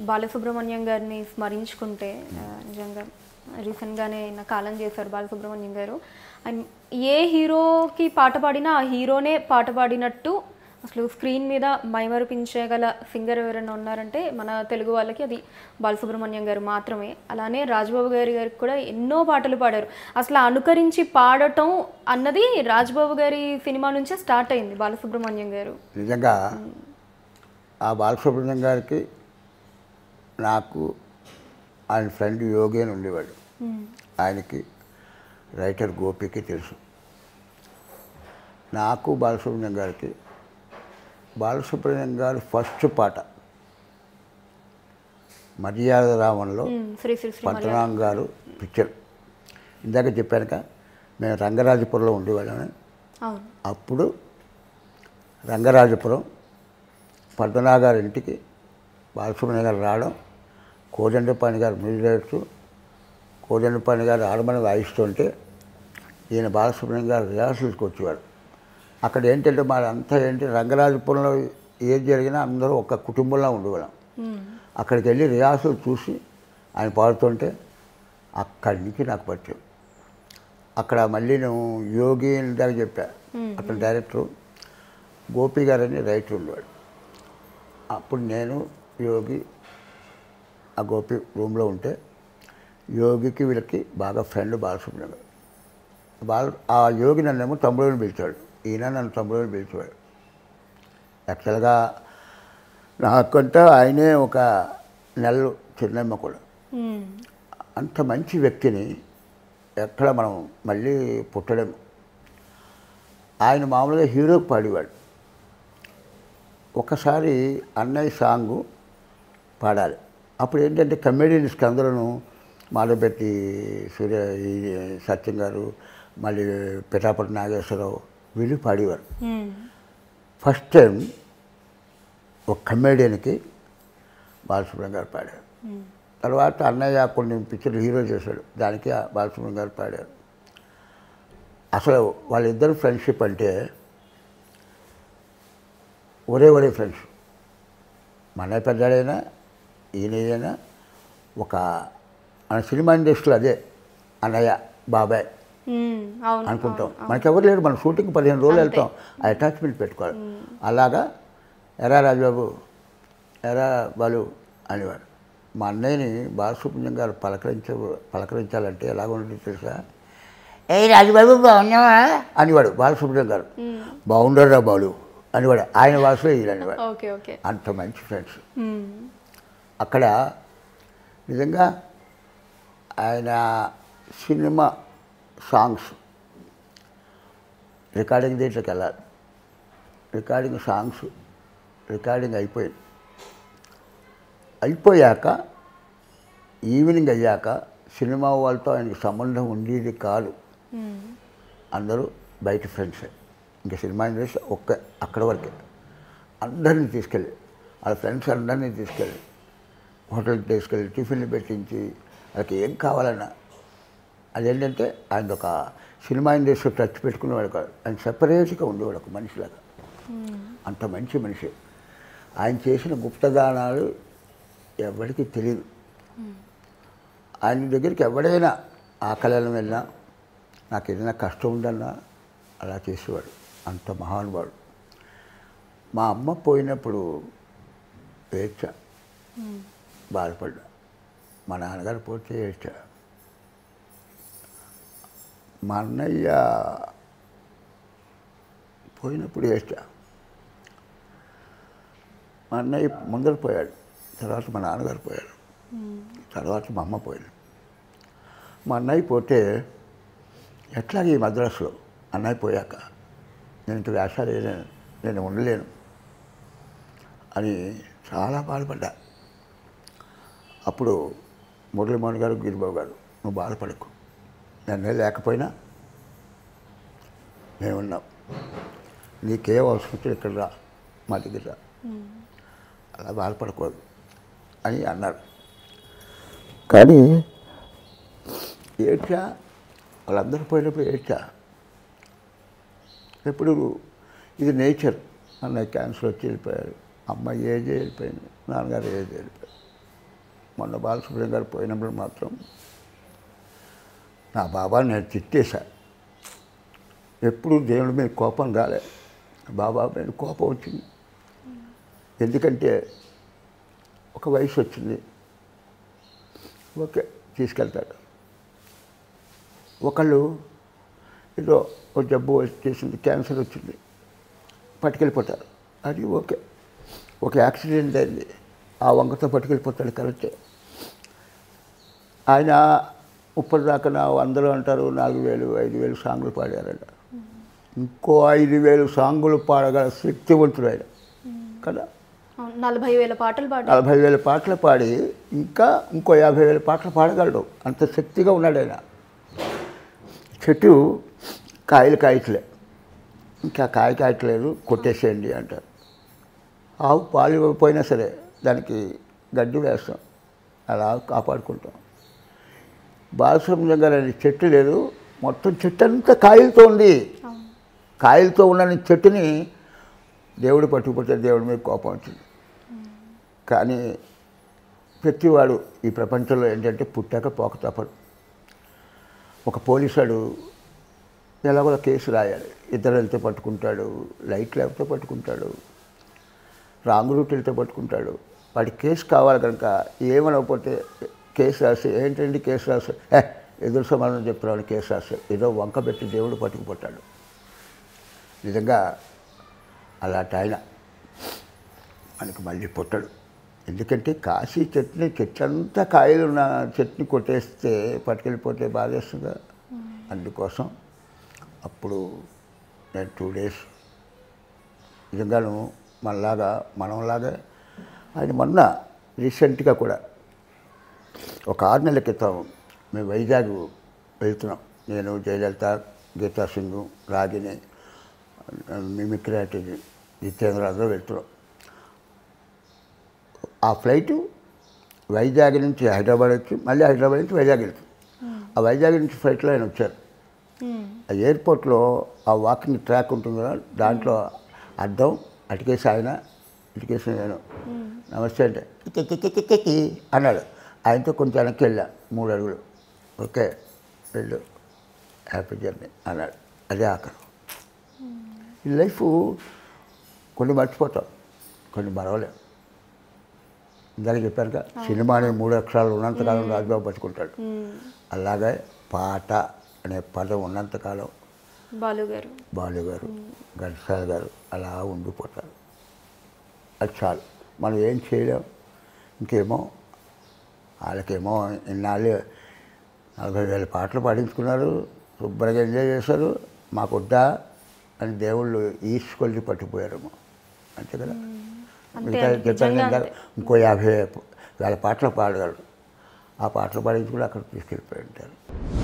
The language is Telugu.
బాలసుబ్రహ్మణ్యం గారిని స్మరించుకుంటే ఆ, నిజంగా రీసెంట్గానే నా కాలం చేశారు బాలసుబ్రహ్మణ్యం గారు అండ్ ఏ హీరోకి పాట పాడినా ఆ హీరోనే పాట పాడినట్టు అసలు స్క్రీన్ మీద మైమరిపించగల సింగర్ ఎవరైనా ఉన్నారంటే మన తెలుగు వాళ్ళకి అది బాలసుబ్రహ్మణ్యం గారు మాత్రమే అలానే రాజ్బాబు గారి గారికి కూడా ఎన్నో పాటలు పాడారు అసలు ఆ అనుకరించి పాడటం అన్నది రాజ్బాబు గారి సినిమా నుంచే స్టార్ట్ అయింది బాలసుబ్రహ్మణ్యం గారు నిజంగా ఆ బాలసుబ్రహ్మణ్యం గారికి నాకు ఆయన ఫ్రెండ్ యోగి అని ఉండేవాడు ఆయనకి రైటర్ గోపికి తెలుసు నాకు బాలసుబ్రహ్మణ్యం గారికి బాలసుబ్రహ్మణ్యం గారి ఫస్ట్ పాట మర్యాద రామంలో మ్మ్. శ్రీ శ్రీ శ్రీ పద్మనాభం గారు పిక్చర్ ఇందాక చెప్పానుక మేము రంగరాజపురంలో ఉండేవాళ్ళని అవును అప్పుడు రంగరాజపురం పద్మనాభ గారి ఇంటికి బాలసుబ్రహ్మణ్య గారు రావడం కోదండపాణి గారు మ్యూజిక్ కోదండపాణి గారు ఆడమని వాయిస్తుంటే ఈయన బాలసుబ్రహ్మణ్యం గారు రిహార్సల్స్కి వచ్చేవాడు అక్కడ ఏంటంటే మరి అంతా ఏంటి రంగరాజపురంలో ఏది జరిగినా అందరూ ఒక కుటుంబంలో ఉండేవాళ్ళం మ్మ్. అక్కడికి వెళ్ళి రిహార్సల్ చూసి ఆయన పాడుతుంటే అక్కడి నుంచి నాకు పరిచయం అక్కడ మళ్ళీ నేను యోగి ఇందాక చెప్పా అతను డైరెక్టర్ గోపి గారని రైటర్ ఉండేవాడు అప్పుడు నేను యోగి ఆ గోపి రూమ్లో ఉంటే యోగికి వీళ్ళకి బాగా ఫ్రెండ్ బాలసుబ్రహ్మణ్యం గారు. బాల ఆ యోగి నన్నేమో తమ్ముడుని పిలిచాడు ఈయన నన్ను తమ్ముడుని పిలిచేవాడు యాక్చువల్గా నాకంటే ఆయనే ఒక నెలలు చిన్నమ్మ కూడా మ్మ్. అంత మంచి వ్యక్తిని ఎక్కడ మనం మళ్ళీ పుట్టలేము ఆయన మామూలుగా హీరోకి పాడేవాడు ఒకసారి అన్నయ్య సాంగు పాడాలి అప్పుడు ఏంటంటే కమెడియన్స్కి అందరూ మాలపెట్టి సూర్య ఈ సత్యం గారు మళ్ళీ పిఠాపటి నాగేశ్వరరావు వీళ్ళు పాడేవారు మ్మ్. ఫస్ట్ టైం ఒక కమెడియన్కి బాలసుబ్రహ్మణ్యం గారు పాడారు తర్వాత అన్నయ్య కొన్ని పిక్చర్లు హీరో చేశాడు దానికి ఆ బాలసుబ్రహ్మణ్యం గారు పాడారు అసలు వాళ్ళిద్దరు ఫ్రెండ్షిప్ అంటే ఒరే ఒరే ఫ్రెండ్స్ మన పెద్దాడైనా ఈయనైనా ఒక మన సినిమా ఇండస్ట్రీలో అదే అన్నయ్య బాబాయ్ మ్మ్. అవును అనుకుంటాం మనకెవరు లేరు మన షూటింగ్ పదిహేను రోజులు వెళ్తాం ఆ అటాచ్మెంట్ పెట్టుకోవాలి అలాగా ఎరా రాజబాబు ఎరా బాలు అనేవాడు మా అన్నయ్యని బాలసుబ్రహ్మణ్యం గారు పలకరించ పలకరించాలంటే ఎలాగ ఉంటుంది తెలుసా ఏ రాజబాబు బాగున్నావా అనేవాడు బాలసుబ్రహ్మణ్యం గారు బాగుండరా బాలు అనేవాడు ఆయన భాషలో ఈయన అనేవాడు ఓకే ఓకే అంత మంచి ఫ్రెండ్స్ మ్మ్. అక్కడ నిజంగా ఆయన సినిమా సాంగ్స్ రికార్డింగ్ దీంట్లోకి వెళ్ళాలి రికార్డింగ్ సాంగ్స్ రికార్డింగ్ అయిపోయింది అయిపోయాక ఈవినింగ్ అయ్యాక సినిమా వాళ్ళతో ఆయనకి సంబంధం ఉండేది కాదు మ్మ్. అందరూ బయట ఫ్రెండ్సే ఇంకా సినిమా ఇండస్ట్రీ ఒక్క అక్కడ వరకే అందరినీ తీసుకెళ్ళి వాళ్ళ ఫ్రెండ్స్ అందరినీ తీసుకెళ్ళి హోటల్కి తీసుకెళ్ళి టిఫిన్లు పెట్టించి వాళ్ళకి ఏం కావాలన్నా అదేంటంటే ఆయన ఒక సినిమా ఇండస్ట్రీ టచ్ పెట్టుకునేవాడు కాదు ఆయన సెపరేట్గా ఉండేవాడు ఒక మనిషిలాగా అంత మంచి మనిషి ఆయన చేసిన గుప్తదానాలు ఎవరికి తెలియదు ఆయన దగ్గరికి ఎవడైనా ఆకలిని వెళ్ళినా నాకు ఏదైనా కష్టం ఉందన్నా అలా చేసేవాడు అంత మహానుభావుడు మా అమ్మ పోయినప్పుడు ఏడ్చా బాధపడ్డా మా నాన్నగారు పోతే ఏడ్చా మా అన్నయ్య పోయినప్పుడు ఏడ్చా మా అన్నయ్య ముందర పోయాడు తర్వాత మా నాన్నగారు పోయాడు తర్వాత మా అమ్మ పోయింది మా అన్నయ్య పోతే ఎట్లా ఈ మద్రాసులో అన్నయ్య పోయాక నేను ఇంక వేషాలు వేయలేను నేను ఉండలేను అని చాలా బాధపడ్డా అప్పుడు మురళీమోహన్ గారు గిరిబాబు గారు నువ్వు బాధపడకు నన్నే లేకపోయినా మేము ఉన్నాం నీకేం అవసరం వచ్చి ఇక్కడ రా మా దగ్గర రా అలా బాధపడకూడదు అని అన్నారు కానీ ఏడ్చా వాళ్ళందరూ పోయినప్పుడు ఏడ్చా ఎప్పుడు ఇది నేచర్ అన్నయ్య క్యాన్సర్ వచ్చి వెళ్ళిపోయారు అమ్మ ఏజ్ వెళ్ళిపోయింది నాన్నగారు ఏజ్ వెళ్ళిపోయారు మొన్న బాలసుబ్రహ్మణ్యం గారు పోయినప్పుడు మాత్రం నా బాబా నేను తిట్టేశా ఎప్పుడు దేవుడి మీద కోపం రాలే బాబా మీద కోపం వచ్చింది ఎందుకంటే ఒక వయసు వచ్చింది ఓకే తీసుకెళ్తాడు ఒకళ్ళు ఏదో ఒక జబ్బు వచ్చేసింది క్యాన్సర్ వచ్చింది పట్టుకెళ్ళిపోతారు అది ఓకే ఒక యాక్సిడెంట్ అయింది ఆ వంకతో పట్టుకెళ్ళిపోతాడు కరెక్టే ఆయన ఇప్పుడు దాకా నా వందలు అంటారు నాలుగు వేలు ఐదు వేలు సాంగులు పాడారంట ఇంకో ఐదు వేలు సాంగులు పాడగల శక్తివంతుడు ఆయన కదా అవును, నలభై వేల పాటలు పాడారు నలభై వేల పాటలు పాడి ఇంకా ఇంకో యాభై వేల పాటలు పాడగలడు అంత శక్తిగా ఉన్నాడు ఆయన చెట్టు కాయలు కాయట్లే ఇంకా కాయ కాయట్లేదు కొట్టేసేయండి అంటారు ఆవు పాలు ఇవ్వకపోయినా సరే దానికి గడ్డి వేస్తాం అలా కాపాడుకుంటాం బాలసుబ్రహ్మణ్యం గారు అనే చెట్టు లేదు మొత్తం చెట్టు అంతా కాయలతో ఉంది అవును కాయలతో ఉన్న చెట్టుని దేవుడు పట్టుకుపోతే దేవుడి మీద కోపం వచ్చింది కానీ ప్రతివాడు ఈ ప్రపంచంలో ఏంటంటే పుట్టాక పోక తప్పదు ఒక పోలీసాడు ఎలాగో కేసు రాయాలి ఇద్దరు వెళ్తే పట్టుకుంటాడు లైట్ లేకపోతే పట్టుకుంటాడు రాంగ్ రూట్ వెళ్తే పట్టుకుంటాడు వాడి కేసు కావాలి కనుక ఏమనకపోతే కేసు రాసి ఏంటండి కేసు రాసి ఏ ఎదురు సమాధానం చెప్తున్నాను కేసు రాసి ఏదో వంక పెట్టి దేవుడు పట్టుకుపోతాడు నిజంగా అలాంటి ఆయన మనకు మళ్ళీ పుట్టడు ఎందుకంటే కాశీ చెట్టుని చెట్టంతా కాయలు ఉన్న చెట్టుని కొట్టేస్తే పట్టుకెళ్ళిపోతే బాధేస్తుందా అందుకోసం అప్పుడు నేను టూ డేస్ నిజంగాను మనలాగా మనంలాగా ఆయన మొన్న రీసెంట్గా కూడా ఒక ఆరు నెలల క్రితం మేము వైజాగ్ వెళ్తున్నాం నేను జయలలిత గీతా సింగ్ రాగిని మిమిక్రీ ఆర్టిస్ట్ జితేంద్ర అందరూ వెళ్తున్నాం ఆ ఫ్లైటు వైజాగ్ నుంచి హైదరాబాద్ వచ్చి మళ్ళీ హైదరాబాద్ నుంచి వైజాగ్ వెళ్తుంది ఆ వైజాగ్ నుంచి ఫ్లైట్లో ఆయన వచ్చారు ఉమ్, ఆ ఎయిర్పోర్ట్లో ఆ వాకింగ్ ట్రాక్ ఉంటుంది కదా దాంట్లో అద్దం అటుకేసి ఆయన ఇటుకేసి నేను నమస్తే అంటే "కి, కి, కి, కి, కి, కి" అన్నాడు ఆయనతో కొంచెం వెనక్కి వెళ్ళా మూడు అడుగులు ఓకే వెళ్ళు హ్యాపీ జర్నీ అన్నాడు అదే ఆఖరు ఈ లైఫ్ కొన్ని మర్చిపోతాం కొన్ని మరవలేం ఇందాక చెప్పారుగా సినిమా అనే మూడు అక్షరాలు ఉన్నంతకాలం రాజుబాబు పట్టుకుంటాడు ఉమ్, అలాగే పాట అనే పదం ఉన్నంతకాలం బాలు గారు బాలు గారు ఘంటసాల గారు అలా ఉండిపోతారు అది చాలు మనం ఏం చేయలేం ఇంకేమో వాళ్ళకేమో ఇన్నాళ్ళు నలభై వేల పాటలు పాడించుకున్నారు శుభ్రంగా ఎంజాయ్ చేశారు మాకొద్దా అని దేవుళ్ళు ఈసుకొల్లి పట్టిపోయారేమో అంతే కదా అంతే మిగతా అండి, చెప్పాను నిజంగా కదా అంతే. ఇంకో యాభై వేల పాటలు పాడగలరు ఆ పాటలు పాడించుకుని అక్కడ తీసుకెళ్ళిపోయి ఉంటారు